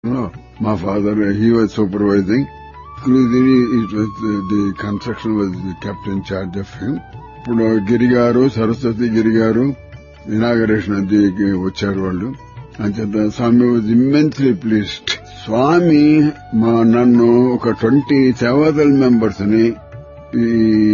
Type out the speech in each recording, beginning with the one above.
No, my father, he was supervising. Cruising, it was the, the construction was kept in charge of him. ఇప్పుడు గిరి గారు సరస్వతి గిరి గారు inauguration అది వచ్చారు వాళ్ళు అంచేత Swami was immensely pleased Swami మా నన్ను ఒక ట్వంటీ సేవాదల్ మెంబర్స్ ని ఈ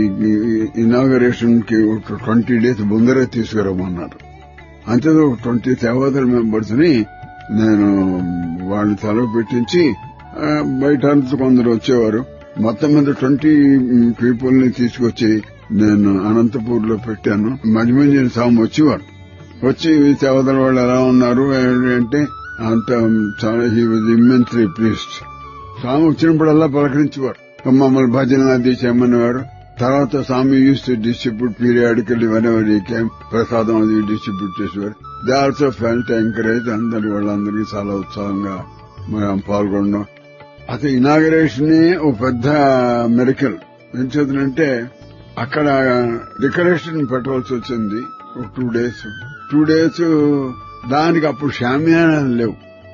ఇనాగరేషన్ కి ఒక ట్వంటీ డేస్ ముందరే తీసుకురమ్మన్నారు అంతే ఒక ట్వంటీ సేవాదల్ మెంబర్స్ ని నేను వాళ్ళని సెలవు పెట్టించి ఆ, బయట అంతా కొందరు వచ్చేవారు మొత్తం మీద ట్వంటీ పీపుల్ ని తీసుకొచ్చి నేను అనంతపూర్ లో పెట్టాను మధ్య మధ్య స్వామి వచ్చేవారు వచ్చి ఈ సేవదల వాళ్ళు ఎలా ఉన్నారు ఏంటి అంటే అంత చాలా he was immensely pleased Swami వచ్చినప్పుడల్లా పలకరించేవారు మమ్మల్ని భజన అది చేయమనేవారు తర్వాత Swami used to distribute periodical whenever came ప్రసాదం అది డిస్ట్రిబ్యూట్ చేసేవారు దే ఆల్సో ఫెల్ట్ ఎంకరేజ్ అందరి వాళ్ళందరికీ చాలా ఉత్సాహంగా మనం పాల్గొనడం అసలు ఇనాగరేషన్ ఒక పెద్ద మెడికల్ ఎంచేతనంటే అక్కడ డెకరేషన్ పెట్టవలసి వచ్చింది ఒక టూ డేస్ టూ డేస్ దానికి అప్పుడు షామియానాలు లేవు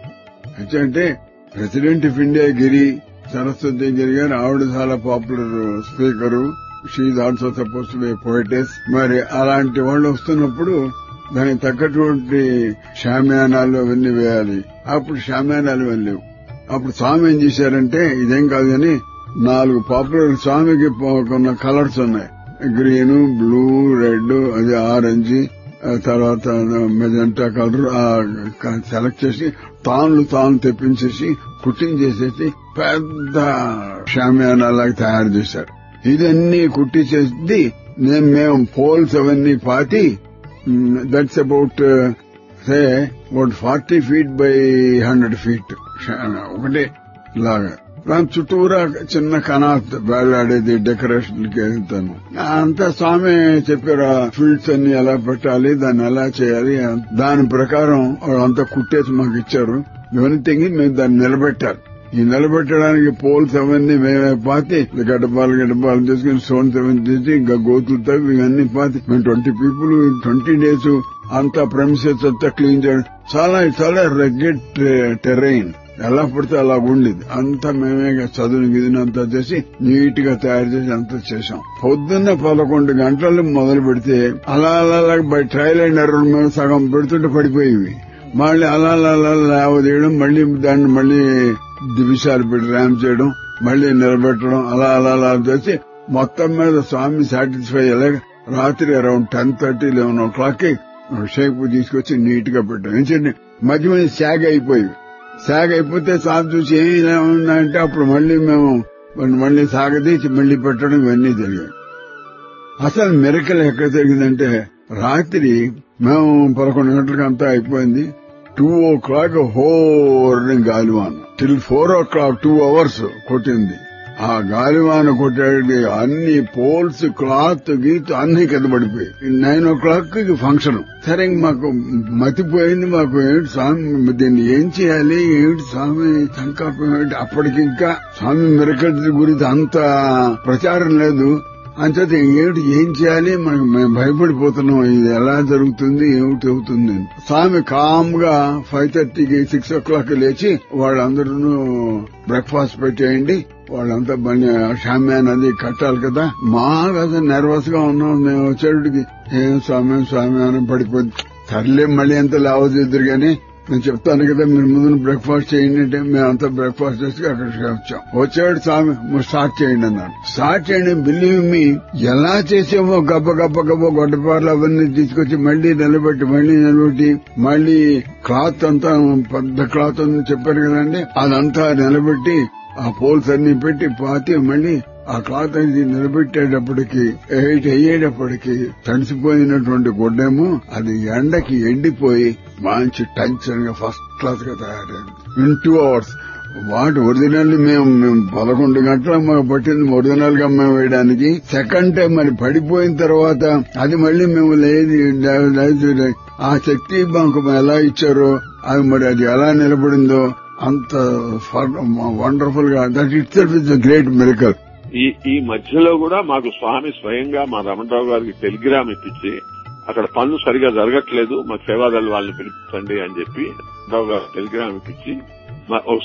అంటే president of India Giri Saraswati Giri garu ఆవిడ చాలా popular speaker she also supposed to be poetess మరి అలాంటి వాళ్ళు వస్తున్నప్పుడు దానికి తగ్గటువంటి షామియానాలు అవన్నీ వేయాలి అప్పుడు షామియానాలు వెళ్ళలేవు అప్పుడు స్వామి ఏం చేశారంటే ఇదేం కాదు కానీ నాలుగు పాపులర్ స్వామికి కొన్న కలర్స్ ఉన్నాయి గ్రీన్ బ్లూ రెడ్ అది ఆరెంజ్ ఆ తర్వాత మెజెంటా కలర్ సెలెక్ట్ చేసి తాన్లు తాను తెప్పించేసి కుట్టింగ్ చేసేసి పెద్ద షామియానా లాగా తయారు చేశారు ఇదన్నీ కుట్టించేసి నేను మేము పోల్స్ అవన్నీ పాతి that's about say about forty feet by hundred feet ఒకటే లాగా దాని చుట్టూరా చిన్న కనాత్ వేలాడేది డెకరేషన్ కి వెళ్తాను అంతా స్వామి చెప్పారు ఫీల్డ్స్ అన్ని ఎలా పెట్టాలి దాన్ని ఎలా చేయాలి దాని ప్రకారం అంతా కుట్టేసి మాకు ఇచ్చారు ఇవన్నీ తెగి మేము దాన్ని నిలబెట్టాలి ఈ నిలబెట్టడానికి పోల్స్ అవన్నీ మేమే పాతి గడ్డపాలు గడ్డపాలు తీసుకుని స్టోన్స్ అవన్నీ తీసి ఇంకా గోతులు తవ్వి ఇవన్నీ పాతి మేము ట్వంటీ పీపుల్ ట్వంటీ డేస్ అంతా ప్రెమిసెస్ అంతా క్లీన్ చేయడం చాలా చాలా రెగ్యులర్ టెరైన్ ఎలా పడితే అలా ఉండేది అంతా మేమే చదువు గిదిని అంతా చేసి నీట్ గా తయారు చేసి అంతా చేశాం పొద్దున్న పదకొండు గంటలు మొదలు పెడితే అలా అలా అలా బై ట్రయల్ అండ్ ఎర్రర్ మేము సగం పెడుతుంటే పడిపోయేవి మళ్ళీ అలా అలా అలా లేవదీయడం మళ్ళీ దాన్ని మళ్ళీ దివిషాలు పెట్టి ర్యామ్ చేయడం మళ్ళీ నిలబెట్టడం అలా అలా అలా చేసి మొత్తం మీద స్వామి సాటిస్ఫై అయ్యేలా రాత్రి around ten thirty eleven o'clock కి షేప్ తీసుకొచ్చి నీట్ గా పెట్టాం ఏంటంటే మధ్య మధ్య శాగ అయిపోయి శాగ అయిపోతే సాగు చూసి ఏమి ఇలా ఉందంటే అప్పుడు మళ్ళీ మేము మళ్ళీ సాగదీసి మళ్ళీ పెట్టడం ఇవన్నీ జరిగాయి అసలు మెరకల్ ఎక్కడ జరిగిందంటే రాత్రి మేము పదకొండు గంటలకు అంతా అయిపోయింది టూ ఓ క్లాక్ హోర్ని గాలివాన till four o'clock two hours కొట్టింది ఆ గాలివాన కొట్టేది అన్ని పోల్స్ క్లాత్ గీత్ అన్ని కింద పడిపోయి నైన్ ఓ క్లాక్ కి ఫంక్షన్ సరే ఇంక మాకు మతిపోయింది మాకు ఏంటి స్వామి దీన్ని ఏం చేయాలి ఏమిటి స్వామి సంకల్పం ఏంటి అప్పటికి ఇంకా స్వామి మిరకల్ గురించి అంత ప్రచారం లేదు అంచేత ఏమిటి ఏం చేయాలి మనకు మేము భయపడిపోతున్నాం ఇది ఎలా జరుగుతుంది ఏమిటి అవుతుంది అని. స్వామి కామ్ గా ఫైవ్ థర్టీకి సిక్స్ ఓ క్లాక్ లేచి వాళ్ళందరూ బ్రేక్ఫాస్ట్ పెట్టేయండి వాళ్ళంతా బండి షామ్యాన్ అది కట్టాలి కదా మాకు అసలు నర్వస్ గా ఉన్నాం మేము వచ్చేటికి ఏం స్వామి స్వామి అని పడిపోయింది సర్లే మళ్ళీ ఎంత లావదిద్దరు గాని నేను చెప్తాను కదా మీరు ముందు బ్రేక్ఫాస్ట్ చేయండి అంటే మేము అంతా బ్రేక్ఫాస్ట్ చేసి అక్కడికి వచ్చాం వచ్చాడు స్వామి "మీరు స్టార్ట్ చేయండి అన్నాడు స్టార్ట్ చేయండి బిలీవ్ మీ ఎలా చేసామో గబ్బ గబ్బ గబ్బ గొడ్డపార్లు అవన్నీ తీసుకొచ్చి మళ్ళీ నిలబెట్టి మళ్ళీ నిలబెట్టి మళ్ళీ క్లాత్ అంతా పెద్ద క్లాత్ అని చెప్పారు కదండి అదంతా నిలబెట్టి ఆ పోల్స్ అన్ని పెట్టి పాతి మళ్ళీ ఆ క్లాత్ అనేది నిలబెట్టేటప్పటికి ఎయిట్ అయ్యేటప్పటికి తడిసిపోయినటువంటి గుడ్డేమో అది ఎండకి ఎండిపోయి మంచి టెన్షన్ గా ఫస్ట్ క్లాస్ గా తయారైంది ఇన్ టూ అవర్స్ వాటి ఒరిజినల్ మేము మేము పదకొండు గంటల మాకు పట్టింది ఒరిజినల్ గా మేము వేయడానికి సెకండ్ టైం మరి పడిపోయిన తర్వాత అది మళ్ళీ మేము లేదు లేదు ఆ శక్తి మాకు ఎలా ఇచ్చారో అది మరి అది ఎలా నిలబడిందో అంత వండర్ఫుల్ గా that itself is great miracle ఈ ఈ మధ్యలో కూడా మాకు స్వామి స్వయంగా మా రమణరావు గారికి టెలిగ్రామ్ ఇప్పించి అక్కడ పనులు సరిగా జరగట్లేదు మా సేవాదళ వాళ్ళని పిలిపించండి అని చెప్పి రావు గారు టెలిగ్రామ్ ఇప్పించి మా- ఓ